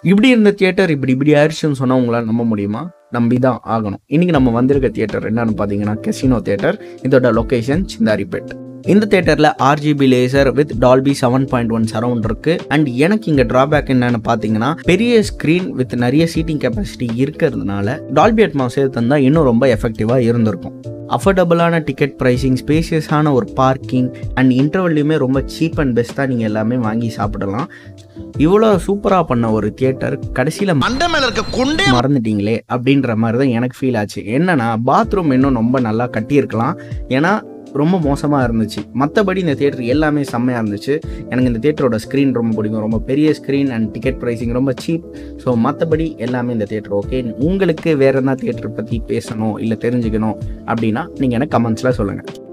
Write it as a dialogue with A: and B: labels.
A: இப்படி இருந்த தியேட்டர் இப்படி இப்படி ஆயிடுச்சுன்னு சொன்னால் உங்களால் நம்ப முடியுமா நம்பி தான் ஆகணும் இன்னைக்கு நம்ம வந்திருக்க தியேட்டர் என்னன்னு பார்த்தீங்கன்னா கெசினோ தியேட்டர் இதோட லொகேஷன் சிந்தாரிப்பேட் இந்த தேட்டரில் RGB laser with Dolby seven point one surround இருக்கு அண்ட் எனக்கு இங்கே ட்ராபேக் என்னன்னு பார்த்தீங்கன்னா பெரிய ஸ்க்ரீன் வித் நிறைய சீட்டிங் கெப்பாசிட்டி இருக்கிறதுனால டால்பி அட்மாஸ் தந்தா இன்னும் ரொம்ப எஃபெக்டிவாக இருந்திருக்கும் அஃபோர்டபுளான டிக்கெட் ப்ரைசிங் ஸ்பேசியஸான ஒரு பார்க்கிங் அண்ட் இன்டர்வல்லையுமே ரொம்ப சீப் அண்ட் பெஸ்ட்டாக நீங்கள் எல்லாமே வாங்கி சாப்பிடலாம் இவ்வளோ சூப்பராக பண்ண ஒரு தியேட்டர் கடைசியில்
B: மண்டை மேல இருக்க கொண்டே
A: மறந்துட்டீங்களே அப்படின்ற மாதிரி தான் எனக்கு ஃபீல் ஆச்சு என்னன்னா பாத்ரூம் இன்னும் ரொம்ப நல்லா கட்டியிருக்கலாம் ஏன்னா ரொம்ப மோசமாக இருந்துச்சு மற்றபடி இந்த தியேட்டர் எல்லாமே செம்மையாக இருந்துச்சு எனக்கு இந்த தியேட்டரோட ஸ்க்ரீன் ரொம்ப பிடிக்கும் ரொம்ப பெரிய ஸ்க்ரீன் அண்ட் டிக்கெட் ப்ரைஸிங் ரொம்ப சீப் ஸோ மற்றபடி எல்லாமே இந்த தியேட்டர் ஓகே உங்களுக்கு வேறு என்ன தியேட்டர் பற்றி பேசணும் இல்லை தெரிஞ்சுக்கணும் அப்படின்னா நீங்கள் எனக்கு கமெண்ட்ஸில் சொல்லுங்கள்